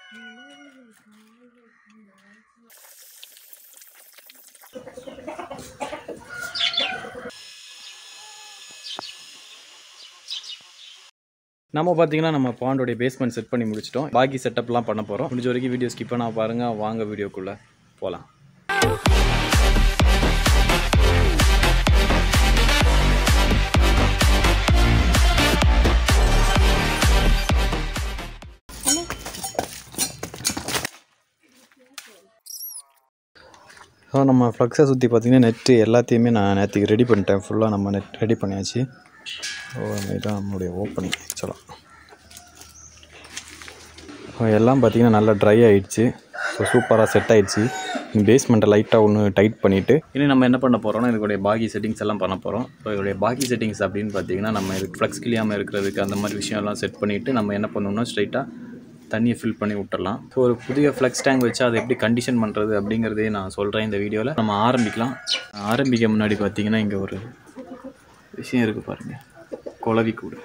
நம்ம பார்த்தீங்கன்னா நம்ம பாண்டோடைய பேஸ்மெண்ட் செட் பண்ணி முடிச்சிட்டோம் பாக்கி செட்டப்லாம் பண்ண போகிறோம் முடிஞ்ச வரைக்கும் வீடியோ ஸ்கிப் பண்ணா பாருங்கள் வாங்க வீடியோக்குள்ளே போகலாம் ஸோ நம்ம ஃப்ளக்ஸை சுற்றி பார்த்தீங்கன்னா நெட்டு எல்லாத்தையுமே நான் நேற்றுக்கு ரெடி பண்ணிட்டேன் ஃபுல்லாக நம்ம நெட் ரெடி பண்ணியாச்சு ஸோ இதுதான் நம்மளுடைய ஓப்பனிங் ஆக்சுவலாக ஸோ எல்லாம் பார்த்தீங்கன்னா நல்லா ட்ரை ஆயிடுச்சு ஸோ சூப்பராக செட் ஆயிடுச்சு பேஸ்மெண்ட்டை லைட்டாக ஒன்று டைட் பண்ணிவிட்டு இனி நம்ம என்ன பண்ண போகிறோம்னா இதோடைய பாக்கி செட்டிங்ஸ் எல்லாம் பண்ண போகிறோம் ஸோ இதோடைய பாக்கி செட்டிங்ஸ் அப்படின்னு பார்த்தீங்கன்னா நம்ம இதுக்கு ஃப்ளக்ஸ் கிளியாமல் இருக்கிறதுக்கு அந்த மாதிரி விஷயம்லாம் செட் பண்ணிவிட்டு நம்ம என்ன பண்ணணும்னா ஸ்ட்ரைட்டாக தண்ணியை ஃபில் பண்ணி விட்டுறலாம் ஸோ ஒரு புதிய ஃப்ளக்ஸ் டேங்க் வச்சு அதை எப்படி கண்டிஷன் பண்ணுறது அப்படிங்கிறதே நான் சொல்கிறேன் இந்த வீடியோவில் நம்ம ஆரம்பிக்கலாம் ஆரம்பிக்க முன்னாடி பார்த்தீங்கன்னா இங்கே ஒரு விஷயம் இருக்குது பாருங்கள் குளவி கூடு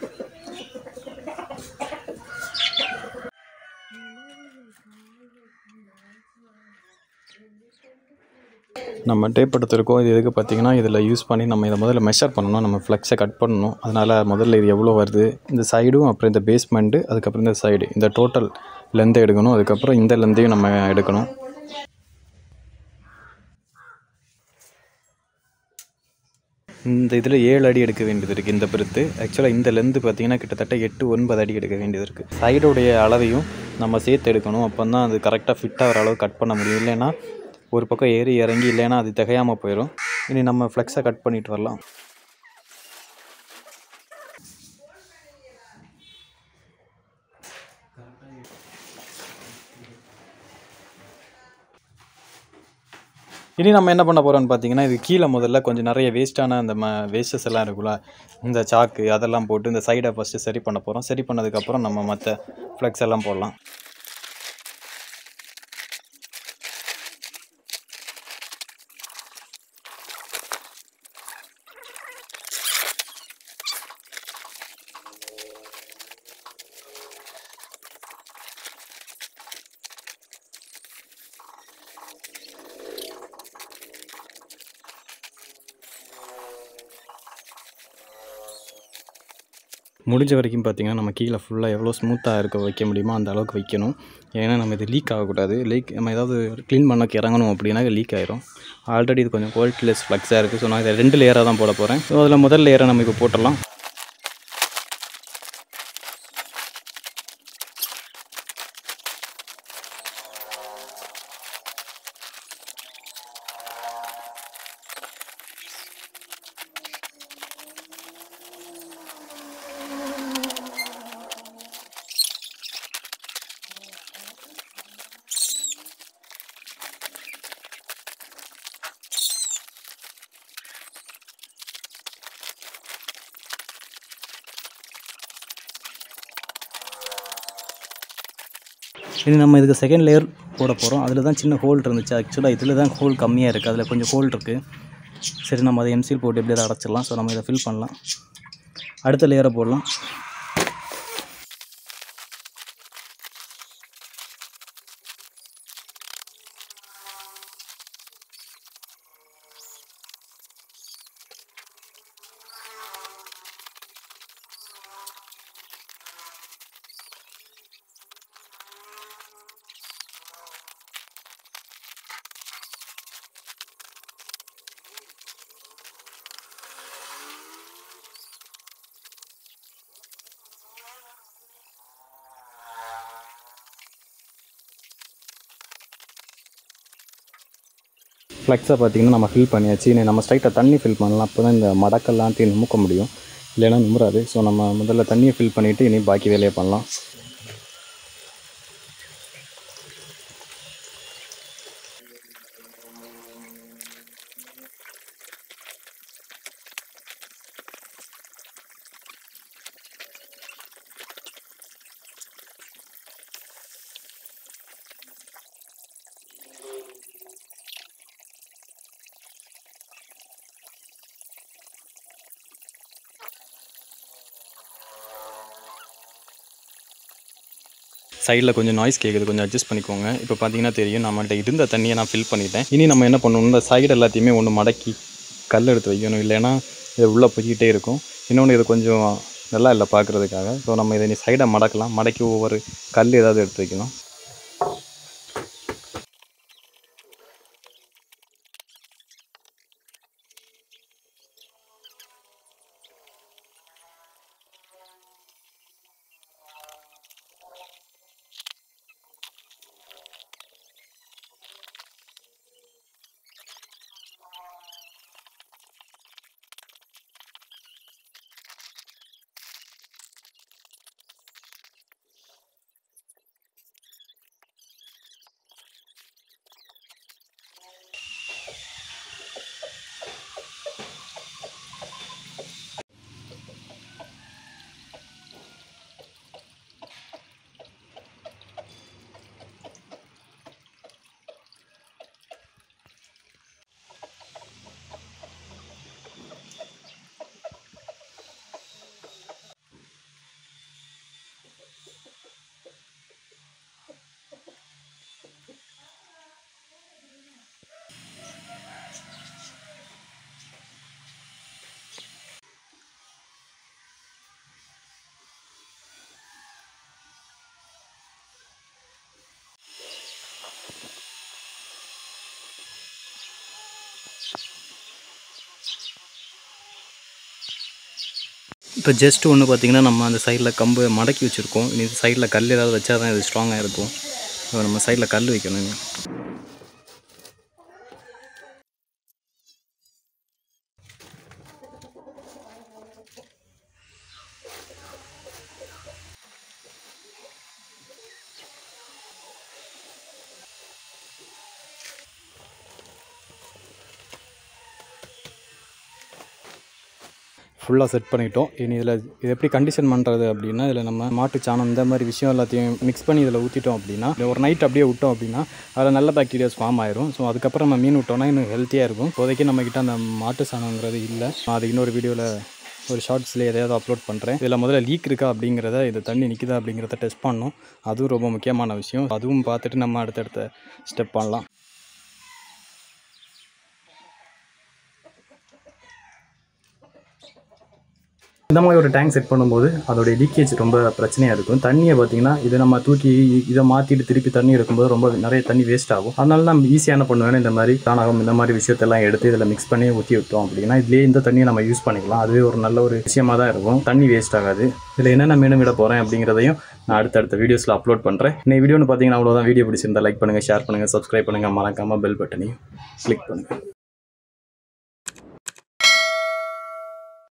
நம்ம டேப் எடுத்திருக்கோம் இது எதுக்கு பார்த்தீங்கன்னா இதில் யூஸ் பண்ணி நம்ம இதை முதல்ல மெஷர் பண்ணணும் நம்ம ஃப்ளெக்ஸை கட் பண்ணணும் அதனால் முதல்ல இது எவ்வளோ வருது இந்த சைடும் அப்புறம் இந்த பேஸ்மெண்ட்டு அதுக்கப்புறம் இந்த சைடு இந்த டோட்டல் லென்த்தை எடுக்கணும் அதுக்கப்புறம் இந்த லென்த்தையும் நம்ம எடுக்கணும் இந்த இதில் ஏழு அடி எடுக்க வேண்டியது இருக்குது இந்த பெருத்து ஆக்சுவலாக இந்த லென்த்து பார்த்தீங்கன்னா கிட்டத்தட்ட எட்டு ஒன்பது அடி எடுக்க வேண்டியது இருக்குது சைடுடைய அளவையும் நம்ம சேர்த்து எடுக்கணும் அப்போ தான் அது கரெக்டாக ஃபிட் ஆகிற அளவு கட் பண்ண முடியும் இல்லைன்னா ஒரு பக்கம் ஏறி இறங்கி இல்லைன்னா அது திகையாமல் போயிடும் இனி நம்ம ஃப்ளெக்ஸை கட் பண்ணிட்டு வரலாம் இனி நம்ம என்ன பண்ண போகிறோம்னு பார்த்தீங்கன்னா இது கீழே முதல்ல கொஞ்சம் நிறைய வேஸ்ட்டான அந்த ம வேஸ்டஸ் எல்லாம் இருக்குல்ல இந்த சாக்கு அதெல்லாம் போட்டு இந்த சைடை ஃபஸ்ட்டு சரி பண்ண போகிறோம் சரி பண்ணதுக்கப்புறம் நம்ம மற்ற ஃப்ளெக்ஸ் எல்லாம் போடலாம் முடிஞ்ச வரைக்கும் பார்த்தீங்கன்னா நம்ம கீழே ஃபுல்லாக எவ்வளோ ஸ்மூத்தாக இருக்க வைக்க முடியுமோ அந்த அளவுக்கு வைக்கணும் ஏன்னா நம்ம இது லீக் ஆகக்கூடாது லீக் நம்ம ஏதாவது க்ளீன் பண்ணக்கு இறங்கணும் அப்படின்னா லீக் ஆயிரும் ஆல்ரெடி இது கொஞ்சம் குவாலிட்டிலெஸ் ஃப்ளக்ஸாக இருக்குது ஸோ நான் இதை ரெண்டு லேயராக தான் போட போகிறேன் ஸோ அதில் முதல் லேயரை நம்ம இப்போ போட்டுடலாம் இனி நம்ம இதுக்கு செகண்ட் லேயர் போட போகிறோம் அதில் தான் சின்ன ஹோல் இருந்துச்சு ஆக்சுவலாக இதில் தான் ஹோல் கம்மியாக இருக்குது அதில் கொஞ்சம் ஹோல் இருக்குது சரி நம்ம அதை எம்சில் போட்டு எப்படி அதை அடைச்சிடலாம் ஸோ நம்ம இதை ஃபில் பண்ணலாம் அடுத்த லேயரை போடலாம் ஃப்ளெக்ஸை பார்த்தீங்கன்னா நம்ம ஃபில் பண்ணியாச்சு இனி நம்ம ஸ்ட்ரைட்டாக தண்ணி ஃபில் பண்ணலாம் அப்போ தான் இந்த மடக்கெல்லாம் தீ நுமுக்க முடியும் இல்லைன்னா நுமுறாது ஸோ நம்ம முதல்ல தண்ணியை ஃபில் பண்ணிவிட்டு இனி பாக்கி வேலையை பண்ணலாம் சைடில் கொஞ்சம் நாய்ஸ் கேட்குது கொஞ்சம் அட்ஜஸ்ட் பண்ணிக்கோங்க இப்போ பார்த்தீங்கன்னா தெரியும் நம்மள்ட்ட இருந்த தண்ணியை நான் ஃபில் பண்ணிட்டேன் இனி நம்ம என்ன பண்ணணும் இந்த சைடு எல்லாத்தையுமே ஒன்று மடக்கி கல் எடுத்து வைக்கணும் இல்லைன்னா இது உள்ளே போய்கிட்டே இருக்கும் இன்னொன்று இது கொஞ்சம் நல்லா இல்லை பார்க்குறதுக்காக ஸோ நம்ம இதை நீ சைடை மடக்கலாம் மடக்கி ஒவ்வொரு கல் ஏதாவது எடுத்து வைக்கணும் இப்போ ஜஸ்ட் ஒன்று பார்த்தீங்கன்னா நம்ம அந்த சைடில் கம்பு மடக்கி வச்சுருக்கோம் இனி சைடில் கல் ஏதாவது வச்சா தான் இது ஸ்ட்ராங்காக இருக்கும் ஸோ நம்ம சைடில் கல் வைக்கணும் இனி. ஃபுல்லாக செட் பண்ணிட்டோம் இனி இதில் இது எப்படி கண்டிஷன் பண்ணுறது அப்படின்னா இதில் நம்ம மாட்டு சாணம் இந்த மாதிரி விஷயம் எல்லாத்தையும் மிக்ஸ் பண்ணி இதில் ஊற்றிட்டோம் அப்படின்னா இல்லை ஒரு நைட் அப்படியே விட்டோம் அப்படின்னா அதில் நல்ல பாக்டீரியாஸ் ஃபார்ம் ஆயிரும் ஸோ அதுக்கப்புறம் நம்ம மீன் விட்டோம்னா இன்னும் ஹெல்த்தியாக இருக்கும் இப்போதைக்கு நம்மக்கிட்ட அந்த மாட்டு சாணங்கிறது இல்லை அது இன்னொரு வீடியோவில் ஒரு ஷார்ட்ஸில் எதையாவது அப்லோட் பண்ணுறேன் இதில் முதல்ல லீக் இருக்கா அப்படிங்கிறத இது தண்ணி நிற்குதா அப்படிங்கிறத டெஸ்ட் பண்ணணும் அதுவும் ரொம்ப முக்கியமான விஷயம் அதுவும் பார்த்துட்டு நம்ம அடுத்தடுத்த ஸ்டெப் பண்ணலாம் இந்த மாதிரி ஒரு டேங்க் செட் பண்ணும்போது அதோடைய லீக்கேஜ் ரொம்ப பிரச்சனையாக இருக்கும் தண்ணியை பார்த்தீங்கன்னா இதை நம்ம தூக்கி இதை மாற்றிட்டு திருப்பி தண்ணி எடுக்கும்போது ரொம்ப நிறைய தண்ணி வேஸ்ட் ஆகும் அதனால நம்ம ஈஸியாக என்ன பண்ணுவேன்னா இந்த மாதிரி தானகம் இந்த மாதிரி விஷயத்தெல்லாம் எடுத்து இதில் மிக்ஸ் பண்ணி ஊற்றி விட்டோம் அப்படின்னா இதுலேயே இந்த தண்ணியை நம்ம யூஸ் பண்ணிக்கலாம் அதுவே ஒரு நல்ல ஒரு விஷயமா தான் இருக்கும் தண்ணி வேஸ்ட் ஆகாது இதில் என்னென்ன மீனும் விட போகிறேன் அப்படிங்கிறதையும் நான் அடுத்தடுத்த வீடியோஸில் அப்லோட் பண்ணுறேன் இன்னைக்கு வீடியோன்னு பார்த்தீங்கன்னா அவ்வளோதான் வீடியோ பிடிச்சிருந்தா லைக் பண்ணுங்கள் ஷேர் பண்ணுங்கள் சப்ஸ்கிரைப் பண்ணுங்கள் மறக்காமல் பெல் பட்டனையும் கிளிக் பண்ணுங்கள்